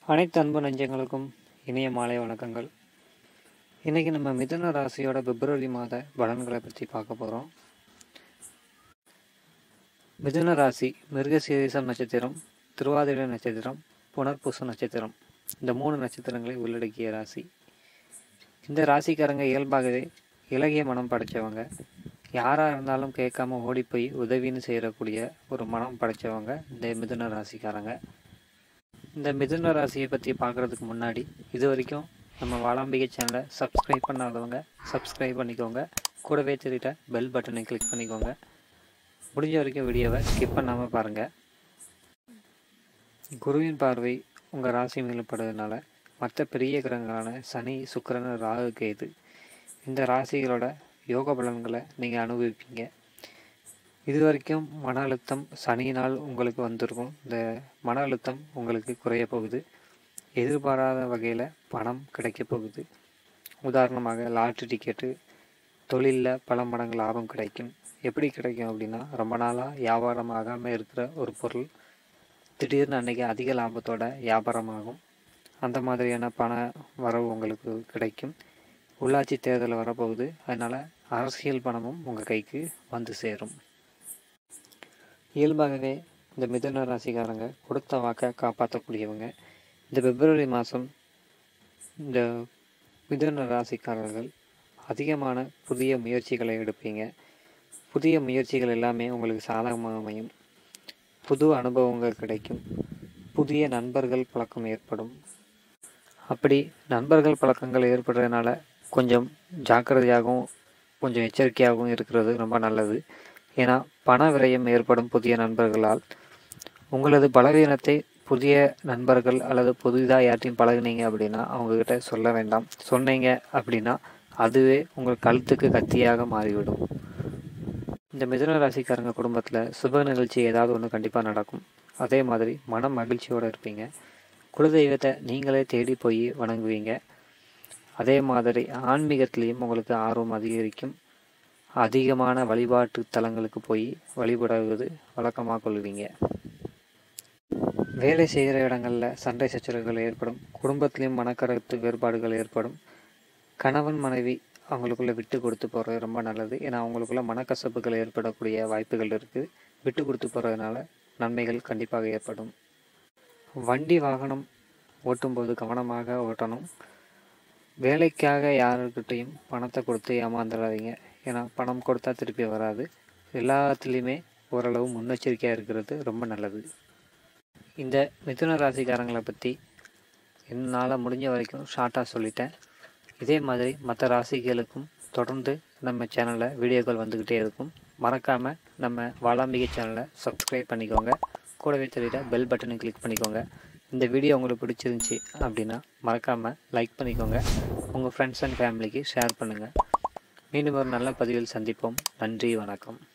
அனைத்து அன்பு நெஞ்சங்களுக்கும் இனிய மாலை வணக்கங்கள் இன்றைக்கி நம்ம மிதுன ராசியோட பிப்ரவரி மாத பலன்களை பற்றி பார்க்க போகிறோம் மிதுன ராசி மிருகசீரிசம் நட்சத்திரம் திருவாதிரை நட்சத்திரம் புனர்பூச நட்சத்திரம் இந்த மூணு நட்சத்திரங்களை உள்ளடக்கிய ராசி இந்த ராசிக்காரங்க இயல்பாகவே இலகிய மனம் படைச்சவங்க யாராக இருந்தாலும் கேட்காம ஓடி போய் உதவின்னு செய்யக்கூடிய ஒரு மனம் படைச்சவங்க இந்த மிதுன ராசிக்காரங்க இந்த மிதுன ராசியை பற்றி பார்க்குறதுக்கு முன்னாடி இது வரைக்கும் நம்ம வாளாம்பிகை சேனலை சப்ஸ்கிரைப் பண்ணாதவங்க சப்ஸ்கிரைப் பண்ணிக்கோங்க கூடவே தெரியிட்ட பெல் பட்டனை கிளிக் பண்ணிக்கோங்க முடிஞ்ச வரைக்கும் வீடியோவை ஸ்கிப் பண்ணாமல் பாருங்கள் குருவின் பார்வை உங்கள் ராசி மேலே படுறதுனால மற்ற பெரிய கிரகங்களான சனி சுக்கிரன் ராகு கேது இந்த ராசிகளோட யோக பலன்களை நீங்கள் அனுபவிப்பீங்க இது வரைக்கும் மன அழுத்தம் சனியினால் உங்களுக்கு வந்திருக்கும் இந்த மன அழுத்தம் உங்களுக்கு குறைய போகுது எதிர்பாராத வகையில் பணம் கிடைக்க போகுது உதாரணமாக லாட்ரி டிக்கெட்டு தொழிலில் பல மடங்கு லாபம் கிடைக்கும் எப்படி கிடைக்கும் அப்படின்னா ரொம்ப நாளாக வியாபாரம் ஆகாமல் இருக்கிற ஒரு பொருள் திடீர்னு அன்றைக்கி அதிக லாபத்தோட வியாபாரமாகும் அந்த மாதிரியான பண வரவு உங்களுக்கு கிடைக்கும் உள்ளாட்சி தேர்தல் வரப்போகுது அதனால் அரசியல் பணமும் உங்கள் கைக்கு வந்து சேரும் இயல்பாகவே இந்த மிதுன ராசிக்காரங்க கொடுத்த வாக்கை காப்பாற்றக்கூடியவங்க இந்த பிப்ரவரி மாதம் இந்த மிதுன ராசிக்காரர்கள் அதிகமான புதிய முயற்சிகளை எடுப்பீங்க புதிய முயற்சிகள் எல்லாமே உங்களுக்கு சாதகமாக அமையும் புது அனுபவங்கள் கிடைக்கும் புதிய நண்பர்கள் பழக்கம் ஏற்படும் அப்படி நண்பர்கள் பழக்கங்கள் ஏற்படுறதுனால கொஞ்சம் ஜாக்கிரதையாகவும் கொஞ்சம் எச்சரிக்கையாகவும் இருக்கிறது ரொம்ப நல்லது ஏன்னா பண விரயம் ஏற்படும் புதிய நண்பர்களால் உங்களது பலவீனத்தை புதிய நண்பர்கள் அல்லது புதிதாக யார்ட்டையும் பழகுனீங்க அப்படின்னா அவங்கக்கிட்ட சொல்ல வேண்டாம் சொன்னீங்க அப்படின்னா அதுவே உங்கள் கழுத்துக்கு கத்தியாக மாறிவிடும் இந்த மிதுன ராசிக்காரங்க குடும்பத்தில் சுப நிகழ்ச்சி ஏதாவது ஒன்று கண்டிப்பாக நடக்கும் அதே மாதிரி மன மகிழ்ச்சியோடு இருப்பீங்க குலதெய்வத்தை நீங்களே தேடி போய் வணங்குவீங்க அதே மாதிரி ஆன்மீகத்திலையும் உங்களுக்கு ஆர்வம் அதிகரிக்கும் அதிகமான வழிபாட்டு தலங்களுக்கு போய் வழிபடுவது வழக்கமாக கொள்வீங்க வேலை செய்கிற இடங்களில் சண்டை சச்சரவுகள் ஏற்படும் குடும்பத்திலையும் மனக்கருத்து வேறுபாடுகள் ஏற்படும் கணவன் மனைவி அவங்களுக்குள்ளே விட்டு கொடுத்து போகிறது ரொம்ப நல்லது ஏன்னா அவங்களுக்குள்ள மனக்கசப்புகள் ஏற்படக்கூடிய வாய்ப்புகள் இருக்குது விட்டு கொடுத்து போகிறதுனால நன்மைகள் கண்டிப்பாக ஏற்படும் வண்டி வாகனம் ஓட்டும்போது கவனமாக ஓட்டணும் வேலைக்காக யாருக்கிட்டையும் பணத்தை கொடுத்து ஏமாந்துடாதீங்க ஏன்னா பணம் கொடுத்தா திருப்பி வராது எல்லாத்துலேயுமே ஓரளவு முன்னெச்சரிக்கையாக இருக்கிறது ரொம்ப நல்லது இந்த மிதுன ராசிக்காரங்களை பற்றி என்னால் முடிஞ்ச வரைக்கும் ஷார்ட்டாக சொல்லிட்டேன் இதே மாதிரி மற்ற ராசிகளுக்கும் தொடர்ந்து நம்ம சேனலில் வீடியோக்கள் வந்துக்கிட்டே இருக்கும் மறக்காமல் நம்ம வாளாம்பிகை சேனலை சப்ஸ்கிரைப் பண்ணிக்கோங்க கூடவே தெரியுற பெல் பட்டனை கிளிக் பண்ணிக்கோங்க இந்த வீடியோ உங்களுக்கு பிடிச்சிருந்துச்சி அப்படின்னா மறக்காமல் லைக் பண்ணிக்கோங்க உங்கள் ஃப்ரெண்ட்ஸ் அண்ட் ஃபேமிலிக்கு ஷேர் பண்ணுங்கள் மீண்டும் ஒரு நல்ல பதிவில் சந்திப்போம் நன்றி வணக்கம்